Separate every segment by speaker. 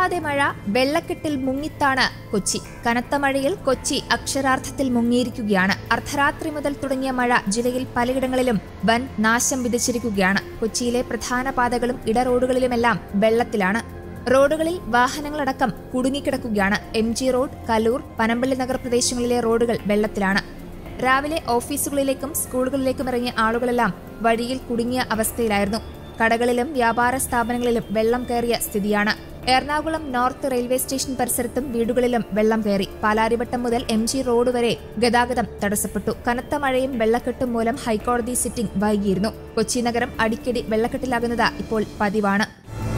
Speaker 1: നിർത്താതെ മഴ വെള്ളക്കെട്ടിൽ മുങ്ങിത്താണ് കൊച്ചി കനത്ത മഴയിൽ കൊച്ചി അക്ഷരാർത്ഥത്തിൽ മുങ്ങിയിരിക്കുകയാണ് അർദ്ധരാത്രി മുതൽ തുടങ്ങിയ മഴ ജില്ലയിൽ പലയിടങ്ങളിലും വൻ നാശം വിതച്ചിരിക്കുകയാണ് കൊച്ചിയിലെ പ്രധാന പാതകളും ഇടറോഡുകളിലുമെല്ലാം വെള്ളത്തിലാണ് റോഡുകളിൽ വാഹനങ്ങളടക്കം കുടുങ്ങിക്കിടക്കുകയാണ് M G road Kaloor Panampilly Nagar പ്രദേശങ്ങളിലെ റോഡുകൾ വെള്ളത്തിലാണ് രാവിലെ ഓഫീസുകളിലേക്കും സ്കൂളുകളിലേക്കും ഇറങ്ങിയ ആളുകളെല്ലാം വഴിയിൽ കുടുങ്ങിയ അവസ്ഥയിലായിരുന്നു കടകളിലും വ്യാപാര സ്ഥാപനങ്ങളിലും വെള്ളം കയറിയ സ്ഥിതിയാണ് എറണാകുളം നോർത്ത് റെയിൽവേ സ്റ്റേഷൻ പരിസരത്തും വീടുകളിലും വെള്ളം കയറി പാലാരിവട്ടം മുതൽ എം ജി റോഡ് വരെ ഗതാഗതം തടസ്സപ്പെട്ടു കനത്ത മഴയും വെള്ളക്കെട്ടും മൂലം ഹൈക്കോടതി സിറ്റിംഗ് വൈകിയിരുന്നു കൊച്ചി നഗരം അടിക്കടി വെള്ളക്കെട്ടിലാകുന്നത് ഇപ്പോൾ പതിവാണ്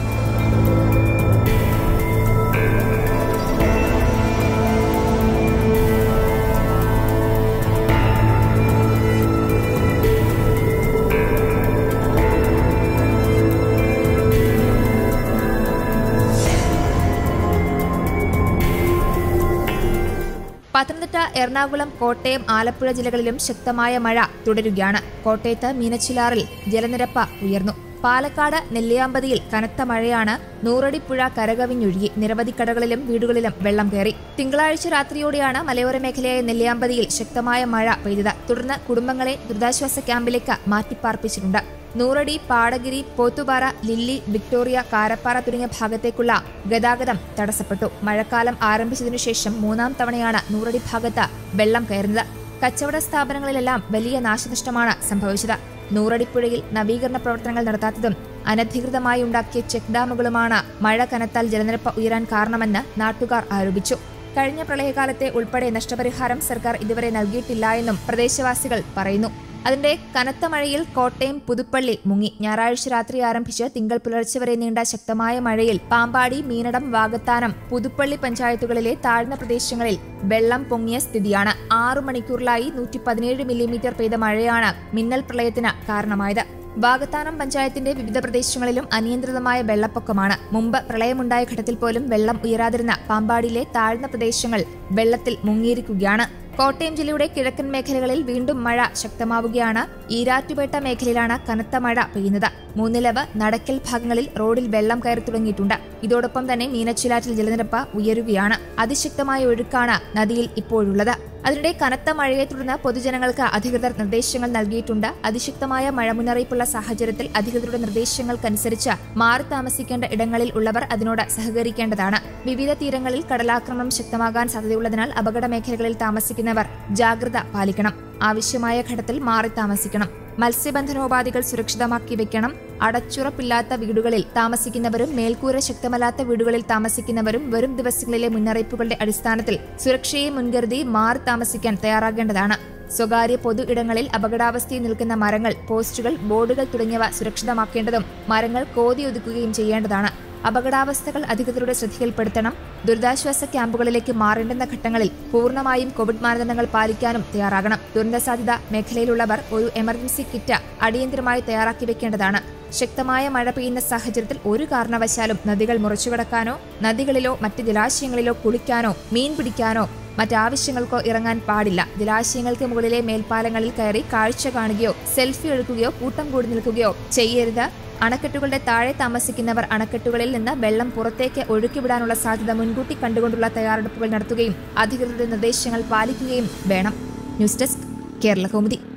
Speaker 1: പത്തനംതിട്ട എറണാകുളം കോട്ടയം ആലപ്പുഴ ജില്ലകളിലും ശക്തമായ മഴ തുടരുകയാണ് കോട്ടയത്ത് മീനച്ചിലാറിൽ ജലനിരപ്പ് ഉയർന്നു പാലക്കാട് നെല്ലിയാമ്പതിയിൽ കനത്ത മഴയാണ് നൂറടിപ്പുഴ കരകവിഞ്ഞൊഴുകി നിരവധി കടകളിലും വീടുകളിലും വെള്ളം കയറി തിങ്കളാഴ്ച രാത്രിയോടെയാണ് മലയോര മേഖലയായ നെല്ലിയാമ്പതിയിൽ ശക്തമായ മഴ പെയ്തത് തുടർന്ന് കുടുംബങ്ങളെ ദുരിതാശ്വാസ ക്യാമ്പിലേക്ക് മാറ്റിപ്പാർപ്പിച്ചിട്ടുണ്ട് നൂറടി പാടഗിരി പോത്തുപാറ ലില്ലി വിക്ടോറിയ കാരപ്പാറ തുടങ്ങിയ ഭാഗത്തേക്കുള്ള ഗതാഗതം തടസ്സപ്പെട്ടു മഴക്കാലം ആരംഭിച്ചതിനു ശേഷം മൂന്നാം തവണയാണ് നൂറടി ഭാഗത്ത് വെള്ളം കയറുന്നത് കച്ചവട സ്ഥാപനങ്ങളിലെല്ലാം വലിയ നാശനഷ്ടമാണ് സംഭവിച്ചത് നൂറടിപ്പുഴയിൽ നവീകരണ പ്രവർത്തനങ്ങൾ നടത്താത്തതും അനധികൃതമായി ഉണ്ടാക്കിയ ചെക്ക് ഡാമുകളുമാണ് മഴ കനത്താൽ ജലനിരപ്പ് ഉയരാൻ കാരണമെന്ന് നാട്ടുകാർ ആരോപിച്ചു കഴിഞ്ഞ പ്രളയകാലത്തെ ഉൾപ്പെടെ നഷ്ടപരിഹാരം സർക്കാർ ഇതുവരെ നൽകിയിട്ടില്ല എന്നും പ്രദേശവാസികൾ പറയുന്നു അതിന്റെ കനത്ത മഴയിൽ കോട്ടയം പുതുപ്പള്ളി മുങ്ങി ഞായറാഴ്ച രാത്രി ആരംഭിച്ച് തിങ്കൾ പുലർച്ചെ വരെ നീണ്ട ശക്തമായ മഴയിൽ പാമ്പാടി മീനടം വാകത്താനം പുതുപ്പള്ളി പഞ്ചായത്തുകളിലെ താഴ്ന്ന പ്രദേശങ്ങളിൽ വെള്ളം പൊങ്ങിയ സ്ഥിതിയാണ് ആറു മണിക്കൂറിലായി നൂറ്റി പതിനേഴ് മില്ലിമീറ്റർ പെയ്ത മഴയാണ് മിന്നൽ പ്രളയത്തിന് കാരണമായത് വാകത്താനം പഞ്ചായത്തിന്റെ വിവിധ പ്രദേശങ്ങളിലും അനിയന്ത്രിതമായ വെള്ളപ്പൊക്കമാണ് മുമ്പ് പ്രളയമുണ്ടായ ഘട്ടത്തിൽ പോലും വെള്ളം ഉയരാതിരുന്ന പാമ്പാടിയിലെ താഴ്ന്ന പ്രദേശങ്ങൾ വെള്ളത്തിൽ മുങ്ങിയിരിക്കുകയാണ് കോട്ടയം ജില്ലയുടെ കിഴക്കൻ മേഖലകളിൽ വീണ്ടും മഴ ശക്തമാവുകയാണ് ഈരാറ്റുപേട്ട മേഖലയിലാണ് കനത്ത മഴ പെയ്യുന്നത് മൂന്നിലവ് നടക്കൽ ഭാഗങ്ങളിൽ റോഡിൽ വെള്ളം കയറി തുടങ്ങിയിട്ടുണ്ട് ഇതോടൊപ്പം തന്നെ മീനച്ചിലാറ്റിൽ ജലനിരപ്പ് ഉയരുകയാണ് അതിശക്തമായ ഒഴുക്കാണ് നദിയിൽ ഇപ്പോഴുള്ളത് അതിനിടെ കനത്ത മഴയെ തുടർന്ന് പൊതുജനങ്ങൾക്ക് അധികൃതർ നിർദ്ദേശങ്ങൾ നൽകിയിട്ടുണ്ട് അതിശക്തമായ മഴ മുന്നറിയിപ്പുള്ള സാഹചര്യത്തിൽ അധികൃതരുടെ നിർദ്ദേശങ്ങൾക്കനുസരിച്ച് മാറി താമസിക്കേണ്ട ഇടങ്ങളിൽ ഉള്ളവർ അതിനോട് സഹകരിക്കേണ്ടതാണ് വിവിധ തീരങ്ങളിൽ കടലാക്രമണം ശക്തമാകാൻ സാധ്യതയുള്ളതിനാൽ അപകട മേഖലകളിൽ താമസിക്കുന്നവർ ജാഗ്രത പാലിക്കണം ആവശ്യമായ ഘട്ടത്തിൽ മാറി താമസിക്കണം മത്സ്യബന്ധനോപാധികൾ സുരക്ഷിതമാക്കി വെക്കണം അടച്ചുറപ്പില്ലാത്ത വീടുകളിൽ താമസിക്കുന്നവരും മേൽക്കൂര ശക്തമല്ലാത്ത വീടുകളിൽ താമസിക്കുന്നവരും വരും ദിവസങ്ങളിലെ മുന്നറിയിപ്പുകളുടെ അടിസ്ഥാനത്തിൽ സുരക്ഷയെ മുൻകരുതി മാറി താമസിക്കാൻ തയ്യാറാകേണ്ടതാണ് സ്വകാര്യ പൊതു ഇടങ്ങളിൽ അപകടാവസ്ഥയിൽ നിൽക്കുന്ന മരങ്ങൾ പോസ്റ്റുകൾ ബോർഡുകൾ തുടങ്ങിയവ സുരക്ഷിതമാക്കേണ്ടതും മരങ്ങൾ കോതിയൊതുക്കുകയും ചെയ്യേണ്ടതാണ് അപകടാവസ്ഥകൾ അധികൃതരുടെ ശ്രദ്ധയിൽപ്പെടുത്തണം ദുരിതാശ്വാസ ക്യാമ്പുകളിലേക്ക് മാറേണ്ടുന്ന ഘട്ടങ്ങളിൽ പൂർണ്ണമായും കോവിഡ് മാനദണ്ഡങ്ങൾ പാലിക്കാനും തയ്യാറാകണം ദുരന്തസാധ്യത മേഖലയിലുള്ളവർ ഒരു എമർജൻസി കിറ്റ് അടിയന്തരമായി തയ്യാറാക്കി വെക്കേണ്ടതാണ് ശക്തമായ മഴ പെയ്യുന്ന സാഹചര്യത്തിൽ ഒരു കാരണവശാലും നദികൾ മുറിച്ചുകടക്കാനോ നദികളിലോ മറ്റ് ജലാശയങ്ങളിലോ കുളിക്കാനോ മീൻ പിടിക്കാനോ മറ്റാവശ്യങ്ങൾക്കോ ഇറങ്ങാൻ പാടില്ല ജലാശയങ്ങൾക്ക് മുകളിലെ മേൽപ്പാലങ്ങളിൽ കയറി കാഴ്ച കാണുകയോ സെൽഫി എടുക്കുകയോ കൂട്ടം കൂടി നിൽക്കുകയോ ചെയ്യരുത് അണക്കെട്ടുകളുടെ താഴെ താമസിക്കുന്നവർ അണക്കെട്ടുകളിൽ നിന്ന് വെള്ളം പുറത്തേക്ക് ഒഴുക്കിവിടാനുള്ള സാധ്യത മുൻകൂട്ടി കണ്ടുകൊണ്ടുള്ള തയ്യാറെടുപ്പുകൾ നടത്തുകയും അധികൃതരുടെ നിർദ്ദേശങ്ങൾ പാലിക്കുകയും വേണം ന്യൂസ് ഡെസ്ക് കേരള കൗമുദി